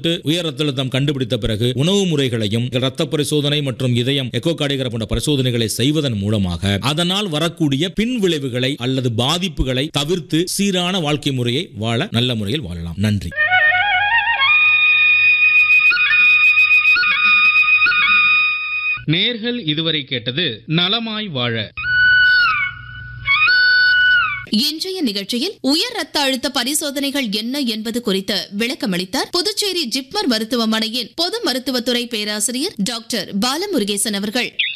தொட்டு உயர் ரத்த அழுத்தம் கண்டுபிடித்த பிறகு உணவு முறைகளையும் ரத்த பரிசோதனை மற்றும் இதயம் எக்கோ போன்ற பரிசோதனைகளை செய்வதன் மூலமாக அதனால் வரக்கூடிய பின் விளைவுகளை அல்லது பாதிப்புகளை தவிர்த்து சீரான வாழ்க்கை முறையை வாழ நல்ல முறையில் வாழலாம் நன்றி நேர்கள் இதுவரை கேட்டது நலமாய் வாழ இன்றைய நிகழ்ச்சியில் உயர் ரத்த அழுத்த பரிசோதனைகள் என்ன என்பது குறித்து விளக்கமளித்தார் புதுச்சேரி ஜிப்மர் மருத்துவமனையின் பொது மருத்துவத்துறை பேராசிரியர் டாக்டர் பாலமுருகேசன் அவர்கள்